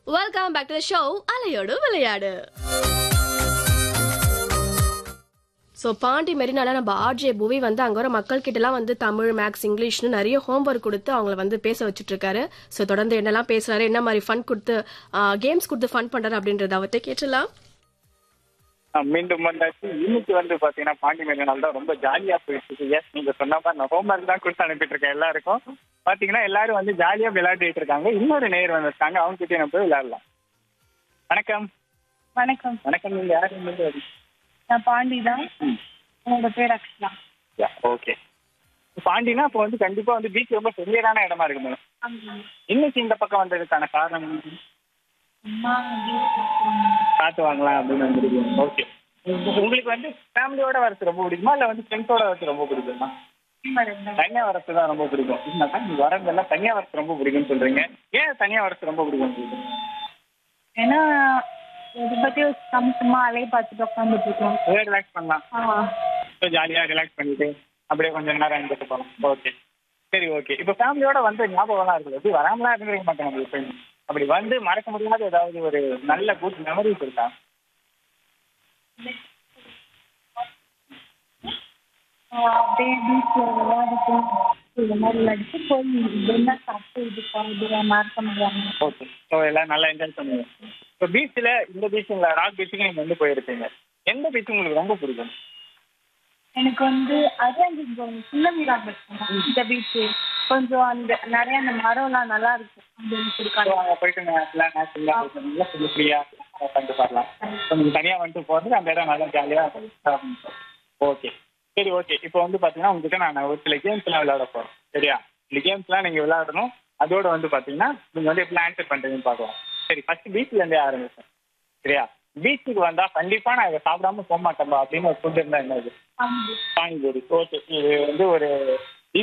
Welcome back to the show அலையோடு விளையாடு so Pandi மெரினால நம்ம ஆர்ஜே புவி வந்து அங்கே வர மக்கள் கிட்டலாம் வந்து தமிழ் மேக்ஸ் இங்கிலீஷ்னு நிறைய ஹோம்ஒர்க் கொடுத்து அவங்கள வந்து பேச வச்சுட்டு இருக்காரு ஸோ தொடர்ந்து என்னெல்லாம் பேசுறாரு என்ன மாதிரி ஃபன் கொடுத்து கேம்ஸ் கொடுத்து ஃபன் பண்றாரு அப்படின்றத அவர்கிட்ட கேட்டலாம் ஆ, மீண்டும் வந்தாச்சு இன்னைக்கு வந்து பாத்தீங்கன்னா பாண்டி மேலால் தான் ரொம்ப ஜாலியா போயிட்டு இருக்கு எஸ் நீங்க சொன்ன மாதிரி நான் ஹோம்ஒர்க் தான் கொடுத்து அனுப்பிட்டு இருக்கேன் எல்லாருக்கும் பாத்தீங்கன்னா எல்லாரும் வந்து ஜாலியா விளையாடிட்டு இருக்காங்க இன்னொரு நேர் வந்திருக்காங்க அவங்க கிட்டே நம்ம போய் விளையாடலாம் வணக்கம் வணக்கம் வணக்கம் நீங்க யாரு இருந்து வரீங்க? நான் பாண்டி தான் என்னோட பேர் அக்ஷயா Yeah, ஓகே பாண்டினா இப்போ வந்து கண்டிப்பா வந்து பீச் ரொம்ப ஃபெமிலியரான இடமா இருக்கு மேடம் இன்னைக்கு இந்த பக்கம் வந்ததுக்கான காரணம் என்ன? அம்மா காத்து வாங்கலாம் அப்படின்னு வந்துருக்கீங்க ஓகே உங்களுக்கு வந்து ஃபேமிலியோட வரது ரொம்ப பிடிக்குமா இல்ல வந்து ஃப்ரெண்ட்ஸோட வரது ரொம்ப பிடிக்குமா தனியா வரது தான் ரொம்ப பிடிக்கும் இல்லைனாக்கா நீங்க வரதெல்லாம் தனியா வரது ரொம்ப பிடிக்கும்னு சொல்றீங்க ஏன் தனியா வரது ரொம்ப பிடிக்கும் உங்களுக்கு ஏன்னா இதை பத்தி நம்ம சும்மா அலைய பார்த்துட்டு உட்காந்துட்டு இருக்கோம் ரிலாக்ஸ் பண்ணலாம் ஆ ஜாலியா ரிலாக்ஸ் பண்ணிட்டு அப்படியே கொஞ்சம் நேரம் இருந்துட்டு போகலாம் ஓகே சரி ஓகே இப்போ ஃபேமிலியோட வந்து ஞாபகம்லாம் இருக்குது எப்படி வராமலாம் இருந்துருக்க மாட்டேன் உங்களுக்கு எப்பயுமே. அப்படி வந்து மறக்க முடியாத ஏதாவது ஒரு நல்ல குட் மெமரிஸ் இருக்கா ஆஹ் அப்படியே பீச்ல விளையாடிட்டு இந்த மாதிரி விளையாடிட்டு போய் என்ன சாப்பிட்டு இது இது மறக்க முடியாம ஓகே ஸோ எல்லாம் நல்லா என்ஜாய் பண்ணுங்க இப்போ பீச்சில் இந்த பீச்சுங்களா ராக் பீச்சுக்கு நீங்கள் வந்து போயிருப்பீங்க எந்த பீச் உங்களுக்கு ரொம்ப பிடிக்கும் எனக்கு வந்து அதான் இந்த சின்ன வீரா இந்த பீச் கொஞ்சம் அந்த நிறைய அந்த மரம்லாம் நல்லா இருக்கும் அது எனக்கு ஸோ பிடிக்கும் அங்கே போயிட்டு நேரத்தில் நேச்சுரலாக கொஞ்சம் கொஞ்சம் ஃப்ரீயாக பண்ணிட்டு வரலாம் ஸோ நீங்கள் தனியாக வந்துட்டு போகிறது அந்த இடம் நல்லா ஜாலியாக ஓகே சரி ஓகே இப்போ வந்து பார்த்தீங்கன்னா உங்ககிட்ட நான் ஒரு சில கேம்ஸ்லாம் விளையாட போகிறோம் சரியா இந்த கேம்ஸ்லாம் நீங்கள் விளையாடணும் அதோட வந்து பார்த்தீங்கன்னா நீங்கள் வந்து எப்படி ஆன்சர் பண்ணுறீங்கன்னு பார்க்கலாம் சரி ஃபர்ஸ்ட் பீச்லேருந்தே ஆரம்பிச்சேன் சரியா பீச்சுக்கு வந்தால் கண்டிப்பாக நான் இதை சாப்பிடாம போக மாட்டேன்பா அப்படின்னு ஒரு ஃபுட் இருந்தால் என்னது பானிபூரி ஓகே இது வந்து ஒரு